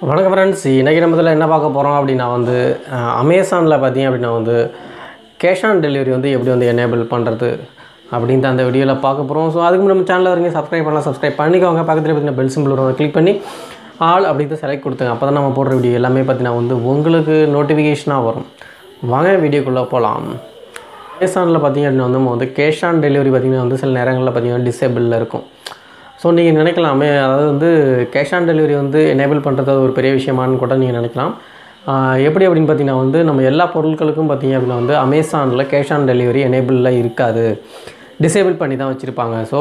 வணக்கம் ஃப்ரெண்ட்ஸ் இன்றைக்கி நம்ம இதில் என்ன பார்க்க போகிறோம் அப்படின்னா வந்து அமேசானில் பார்த்தீங்க அப்படின்னா வந்து கேஷ் ஆன் டெலிவரி வந்து எப்படி வந்து எனேபிள் பண்ணுறது அப்படின்ட்டு அந்த வீடியோவில் பார்க்க போகிறோம் ஸோ அதுக்கு நம்ம சேனலில் வரீங்க சப்ஸ்கிரைப் பண்ணலாம் சப்ஸ்கிரைப் பண்ணிக்கோங்க பக்கத்தில் பார்த்தீங்கன்னா பெல் சிம்பிள் வரும் கிளிக் பண்ணி ஆல் அப்படின்ட்டு செலக்ட் கொடுத்துங்க அப்போ தான் நம்ம போடுற வீடியோ எல்லாமே பார்த்தீங்கன்னா வந்து உங்களுக்கு நோட்டிஃபிகேஷனாக வரும் வாங்க வீடியோக்குள்ளே போகலாம் அமேசானில் பார்த்தீங்க அப்படின்னா வந்து நம்ம வந்து கேஷ் ஆன் டெலிவரி பார்த்தீங்கன்னா வந்து சில நேரங்களில் பார்த்தீங்கன்னா டிசேபிளில் இருக்கும் ஸோ நீங்கள் நினைக்கலாமே அதாவது வந்து கேஷ் ஆன் டெலிவரி வந்து எனேபிள் பண்ணுறது அது ஒரு பெரிய விஷயமானு கூட நீங்கள் நினைக்கலாம் ஆஹ் எப்படி அப்படின்னு பார்த்தீங்கன்னா வந்து நம்ம எல்லா பொருட்களுக்கும் பார்த்தீங்க அப்படின்னா வந்து அமேசானில் கேஷ் ஆன் டெலிவரி எனேபிளில் இருக்காது டிசேபிள் பண்ணி தான் வச்சுருப்பாங்க ஸோ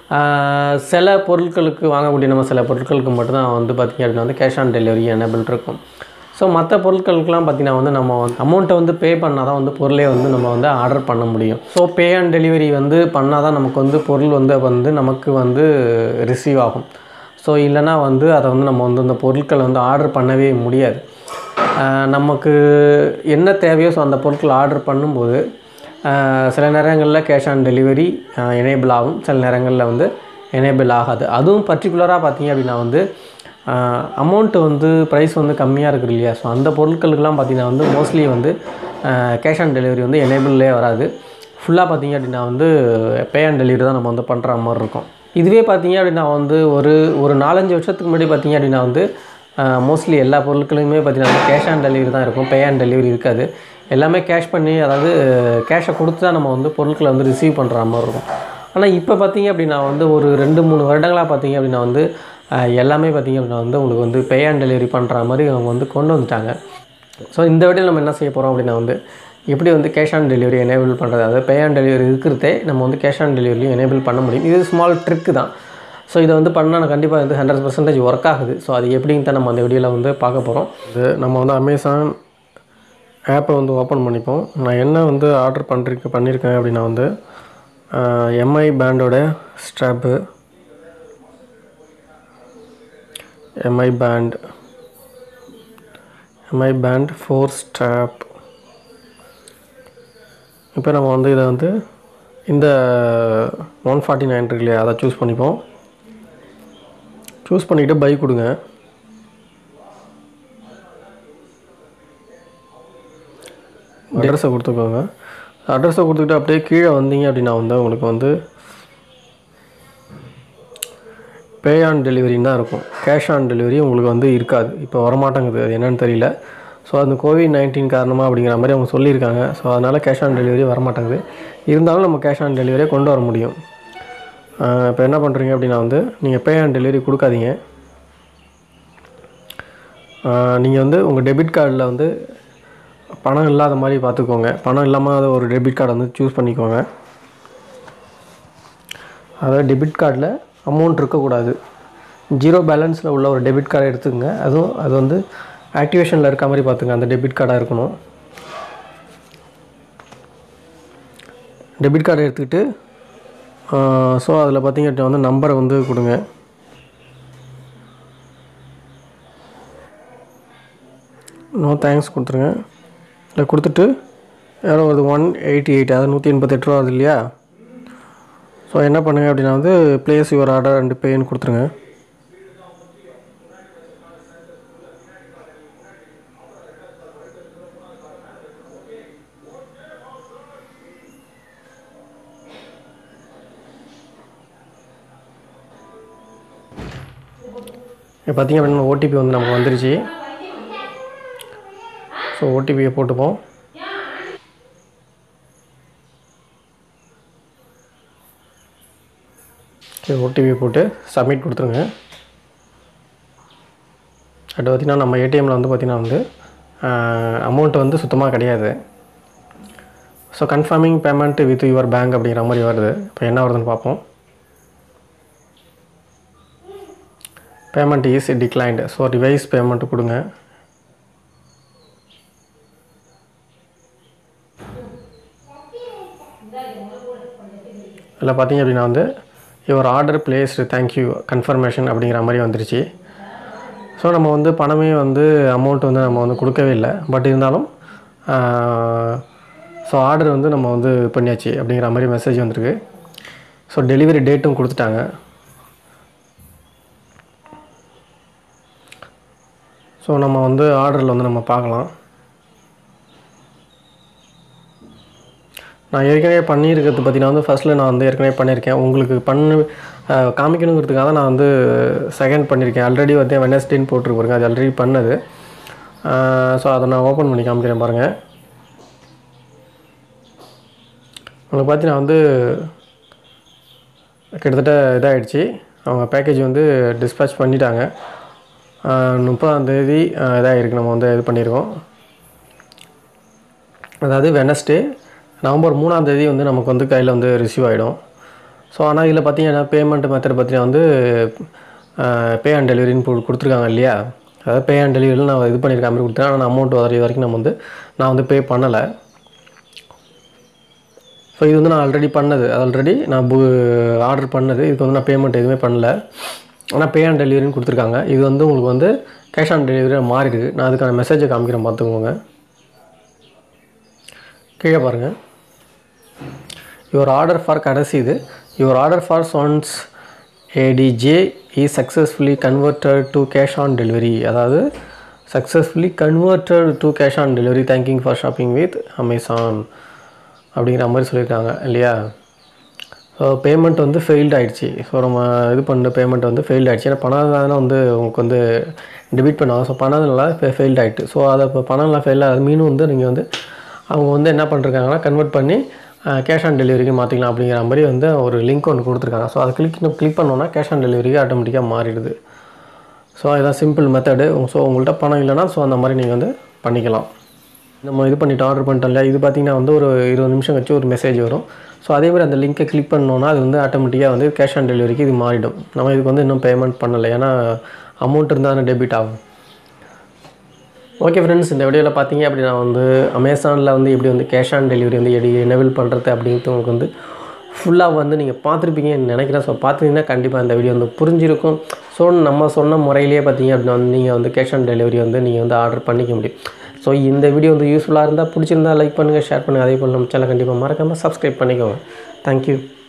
சில பொருட்களுக்கு வாங்கக்கூடிய நம்ம சில பொருட்களுக்கு மட்டும்தான் வந்து பார்த்திங்க அப்படின்னா வந்து கேஷ் ஆன் டெலிவரி எனேபிள் இருக்கும் ஸோ மற்ற பொருட்களுக்கெலாம் பார்த்திங்கன்னா வந்து நம்ம வந்து அமௌண்ட்டை வந்து பே பண்ணால் தான் வந்து பொருளே வந்து நம்ம வந்து ஆர்டர் பண்ண முடியும் ஸோ பே அண்ட் டெலிவரி வந்து பண்ணால் தான் நமக்கு வந்து பொருள் வந்து வந்து நமக்கு வந்து ரிசீவ் ஆகும் ஸோ இல்லைனா வந்து அதை வந்து நம்ம வந்து அந்த பொருட்களை வந்து ஆர்டர் பண்ணவே முடியாது ஆஹ் நமக்கு என்ன தேவையோ ஸோ அந்த பொருட்கள் ஆர்டர் பண்ணும்போது ஆஹ் சில நேரங்களில் கேஷ் ஆன் டெலிவரி எனேபிள் ஆகும் சில நேரங்களில் வந்து எனேபிள் ஆகாது அதுவும் பர்டிகுலராக பார்த்தீங்க அப்படின்னா வந்து அமௌண்ட்டு வந்து ப்ரைஸ் வந்து கம்மியாக இருக்குது இல்லையா ஸோ அந்த பொருட்களுக்கெல்லாம் பார்த்தீங்கன்னா வந்து மோஸ்ட்லி வந்து கேஷ் ஆன் டெலிவரி வந்து எனேபிள்லே வராது ஃபுல்லாக பார்த்தீங்க அப்படின்னா வந்து பே ஆன் டெலிவரி தான் நம்ம வந்து பண்ணுற மாதிரி இருக்கும் இதுவே பார்த்தீங்க அப்படின்னா வந்து ஒரு ஒரு நாலஞ்சு வருஷத்துக்கு முன்னாடி பார்த்தீங்க அப்படின்னா வந்து மோஸ்ட்லி எல்லா பொருட்களுமே பார்த்தீங்கன்னா கேஷ் ஆன் டெலிவரி தான் இருக்கும் பே ஆன் டெலிவரி இருக்காது எல்லாமே கேஷ் பண்ணி அதாவது கேஷை கொடுத்து தான் நம்ம வந்து பொருட்களை வந்து ரிசீவ் பண்ணுற மாதிரி இருக்கும் ஆனால் இப்போ பார்த்தீங்க அப்படின்னா வந்து ஒரு ரெண்டு மூணு வருடங்களாக பார்த்தீங்க அப்படின்னா வந்து அஹ், எல்லாமே பார்த்தீங்க அப்படின்னா வந்து உங்களுக்கு வந்து பே ஆன் டெலிவரி பண்ணுற மாதிரி அவங்க வந்து கொண்டு வந்துட்டாங்க ஸோ இந்த வீடியோ நம்ம என்ன செய்ய போகிறோம் அப்படின்னா வந்து எப்படி வந்து கேஷ் ஆன் டெலிவரி எனேபிள் பண்ணுறது அதாவது பே ஆன் டெலிவரி இருக்கிறதே நம்ம வந்து கேஷ் ஆன் டெலிவரியும் எனேபிள் பண்ண முடியும் இது ஸ்மால் ட்ரிக்கு தான் ஸோ இதை வந்து பண்ணால் கண்டிப்பாக வந்து ஹண்ட்ரட் பர்சன்டேஜ் ஒர்க் ஆகுது ஸோ அது எப்படின்னு தான் நம்ம அந்த வீடியோவில் வந்து பார்க்க போகிறோம் இது நம்ம வந்து அமேசான் ஆப்பை வந்து ஓப்பன் பண்ணிப்போம் நான் என்ன வந்து ஆர்டர் பண்ணிருக்க பண்ணியிருக்கேன் அப்படின்னா வந்து எம்ஐ பேண்டோட strap MI band MI band four strap இப்போ நம்ம வந்து இதை வந்து இந்த ஒன் ஃபார்ட்டி நைன் இருக்கு இல்லையா அதை சூஸ் பண்ணிப்போம் சூஸ் பண்ணிவிட்டு பை கொடுங்க அட்ரஸை கொடுத்துக்கோங்க அட்ரஸை கொடுத்துக்கிட்டு அப்படியே கீழே வந்தீங்க அப்படின்னா வந்து உங்களுக்கு வந்து பே ஆன் டெலிவரின்னு தான் இருக்கும் கேஷ் ஆன் டெலிவரி உங்களுக்கு வந்து இருக்காது இப்போ வரமாட்டேங்குது அது என்னன்னு தெரியல ஸோ அந்த கோவிட் நைன்டீன் காரணமாக அப்படிங்கிற மாதிரி அவங்க சொல்லியிருக்காங்க ஸோ அதனால் கேஷ் ஆன் டெலிவரி வரமாட்டேங்குது இருந்தாலும் நம்ம கேஷ் ஆன் டெலிவரியை கொண்டு வர முடியும் இப்போ என்ன பண்ணுறீங்க அப்படின்னா வந்து நீங்கள் பே ஆன் டெலிவரி கொடுக்காதீங்க நீங்கள் வந்து உங்கள் டெபிட் கார்டில் வந்து பணம் இல்லாத மாதிரி பார்த்துக்கோங்க பணம் இல்லாமல் ஒரு டெபிட் கார்டை வந்து சூஸ் பண்ணிக்கோங்க அதாவது டெபிட் கார்டில் அமௌண்ட் இருக்கக்கூடாது ஜீரோ பேலன்ஸில் உள்ள ஒரு டெபிட் கார்டை எடுத்துக்கங்க அதுவும் அது வந்து ஆக்டிவேஷனில் இருக்க மாதிரி பார்த்துங்க அந்த டெபிட் கார்டாக இருக்கணும் டெபிட் கார்டை எடுத்துக்கிட்டு ஸோ அதில் பார்த்தீங்க அப்படின்னா வந்து நம்பரை வந்து கொடுங்க நோ தேங்க்ஸ் கொடுத்துருங்க இல்லை கொடுத்துட்டு எவ்வளோ வருது ஒன் எயிட்டி எயிட் அதாவது நூற்றி எண்பத்தெட்டு ரூபா வருது இல்லையா ஸோ என்ன பண்ணுங்க அப்படின்னா வந்து பிளேஸ் யுவர் ஆர்டர் அண்ட் பேன்னு கொடுத்துருங்க இப்போ பார்த்தீங்க அப்படின்னா ஓடிபி வந்து நமக்கு வந்துருச்சு ஸோ ஓடிபியை போட்டுப்போம் ஓகே ஓடிபி போட்டு சப்மிட் கொடுத்துருங்க அடுத்து பார்த்திங்கன்னா நம்ம ஏடிஎம்மில் வந்து பார்த்திங்கன்னா வந்து அமௌண்ட் வந்து சுத்தமாக கிடையாது so confirming payment with your bank அப்படிங்கிற மாதிரி வருது இப்போ என்ன வருதுன்னு பார்ப்போம் payment is declined so revise payment கொடுங்க இதில் பார்த்தீங்க அப்படின்னா வந்து your order placed thank you confirmation அப்படிங்கிற மாதிரி வந்துருச்சு ஸோ நம்ம வந்து பணமே வந்து அமௌண்ட் வந்து நம்ம வந்து கொடுக்கவே இல்லை பட் இருந்தாலும் ஸோ ஆர்டர் வந்து நம்ம வந்து பண்ணியாச்சு அப்படிங்கிற மாதிரி மெசேஜ் வந்திருக்கு ஸோ டெலிவரி டேட்டும் கொடுத்துட்டாங்க ஸோ நம்ம வந்து ஆர்டரில் வந்து நம்ம பார்க்கலாம் நான் ஏற்கனவே பண்ணியிருக்கிறது பார்த்தீங்கன்னா வந்து ஃபஸ்ட்டில் நான் வந்து ஏற்கனவே பண்ணியிருக்கேன் உங்களுக்கு பண்ணு அஹ், காமிக்கணுங்கிறதுக்காக தான் நான் வந்து செகண்ட் பண்ணியிருக்கேன் ஆல்ரெடி வந்து வெனஸ்டேன்னு போட்டிருக்கு பாருங்க அது ஆல்ரெடி பண்ணது ஸோ அதை நான் ஓப்பன் பண்ணி காமிக்கிறேன் பாருங்கள் உங்களுக்கு பார்த்தீங்கன்னா வந்து கிட்டத்தட்ட இதாகிடுச்சு அவங்க பேக்கேஜ் வந்து டிஸ்பேச் பண்ணிட்டாங்க முப்பதாம் தேதி இதாகிருக்கு நம்ம வந்து இது பண்ணியிருக்கோம் அதாவது வெனஸ்டே நவம்பர் மூணாம் தேதி வந்து நமக்கு வந்து கையில் வந்து ரிசீவ் ஆகிடும் ஸோ ஆனால் இதில் பார்த்தீங்கன்னா பேமெண்ட் மெத்தட் பார்த்தீங்கன்னா வந்து பே ஆன் டெலிவரின்னு போட்டு கொடுத்துருக்காங்க இல்லையா அதாவது பே ஆன் டெலிவரியில் நான் இது பண்ணியிருக்க மாதிரி கொடுத்துருக்கேன் ஆனால் அமௌண்ட் வர வரைக்கும் நம்ம வந்து நான் வந்து பே பண்ணலை ஸோ இது வந்து நான் ஆல்ரெடி பண்ணது ஆல்ரெடி நான் பு ஆர்டர் பண்ணது இதுக்கு வந்து நான் பேமெண்ட் எதுவுமே பண்ணல ஆனால் பே ஆன் டெலிவரின்னு கொடுத்துருக்காங்க இது வந்து உங்களுக்கு வந்து கேஷ் ஆன் டெலிவரியாக மாறிடுது நான் அதுக்கான மெசேஜை காமிக்கிறேன் பார்த்துக்கோங்க கீழே பாருங்கள் யுவர் ஆர்டர் ஃபார் கடைசி இது your order for chance ADJ is successfully converted to cash on delivery அதாவது successfully converted to cash on delivery thanking for shopping with Amazon அப்படிங்கிற மாதிரி சொல்லியிருக்காங்க இல்லையா ஸோ பேமெண்ட் வந்து ஃபெயில்ட் ஆயிடுச்சு ஸோ நம்ம இது பண்ண பேமெண்ட் வந்து ஃபெயில்ட் ஆயிடுச்சு ஏன்னா பணம் தானே வந்து உங்களுக்கு வந்து டெபிட் பண்ணுவாங்க ஸோ பணம்லாம் ஃபெயில்ட் ஆகிட்டு ஸோ அதை இப்போ பணம்லாம் ஃபெயில் ஆகுது மீனும் வந்து நீங்கள் வந்து அவங்க வந்து என்ன பண்ணிருக்காங்கன்னா கன்வெர்ட் பண்ணி கேஷ் ஆன் டெலிவரிக்கு மாற்றிக்கலாம் அப்படிங்கிற மாதிரி வந்து ஒரு லிங்க் ஒன்று கொடுத்துருக்காங்க ஸோ அதை கிளிக் கிளிக் பண்ணோன்னா கேஷ் ஆன் டெலிவரிக்கு ஆட்டோமேட்டிக்காக மாறிடுது ஸோ இதுதான் சிம்பிள் மெத்தடு ஸோ உங்கள்கிட்ட பணம் இல்லைன்னா ஸோ அந்த மாதிரி நீங்கள் வந்து பண்ணிக்கலாம் நம்ம இது பண்ணிட்டு ஆர்டர் பண்ணிட்டோம் இல்லையா இது பார்த்தீங்கன்னா வந்து ஒரு இருபது நிமிஷம் கழிச்சு ஒரு மெசேஜ் வரும் ஸோ அதே மாதிரி அந்த லிங்கை கிளிக் பண்ணோன்னா அது வந்து ஆட்டோமேட்டிக்காக வந்து கேஷ் ஆன் டெலிவரிக்கு இது மாறிடும் நம்ம இதுக்கு வந்து இன்னும் பேமெண்ட் பண்ணலை ஏன்னா அமௌண்ட் இருந்தால் டெபிட் ஆகும் ஓகே ஃப்ரெண்ட்ஸ் இந்த வீடியோவில் பார்த்தீங்க அப்படின்னா வந்து அமேசானில் வந்து எப்படி வந்து கேஷ் ஆன் டெலிவரி வந்து எப்படி எனேபிள் பண்ணுறது அப்படிங்கிறது உங்களுக்கு வந்து ஃபுல்லாக வந்து நீங்கள் பார்த்துருப்பீங்கன்னு நினைக்கிறேன் ஸோ பார்த்துருந்தீங்கன்னா கண்டிப்பாக இந்த வீடியோ வந்து புரிஞ்சிருக்கும் ஸோ நம்ம சொன்ன முறையிலேயே பார்த்தீங்க அப்படின்னா வந்து நீங்கள் வந்து கேஷ் ஆன் டெலிவரி வந்து நீங்கள் வந்து ஆர்டர் பண்ணிக்க முடியும் ஸோ இந்த வீடியோ வந்து யூஸ்ஃபுல்லாக இருந்தால் பிடிச்சிருந்தா லைக் பண்ணுங்கள் ஷேர் பண்ணுங்கள் அதே போல் நம்ம சேனல் கண்டிப்பாக மறக்காமல் சப்ஸ்கிரைப் பண்ணிக்கோங்க தேங்க்யூ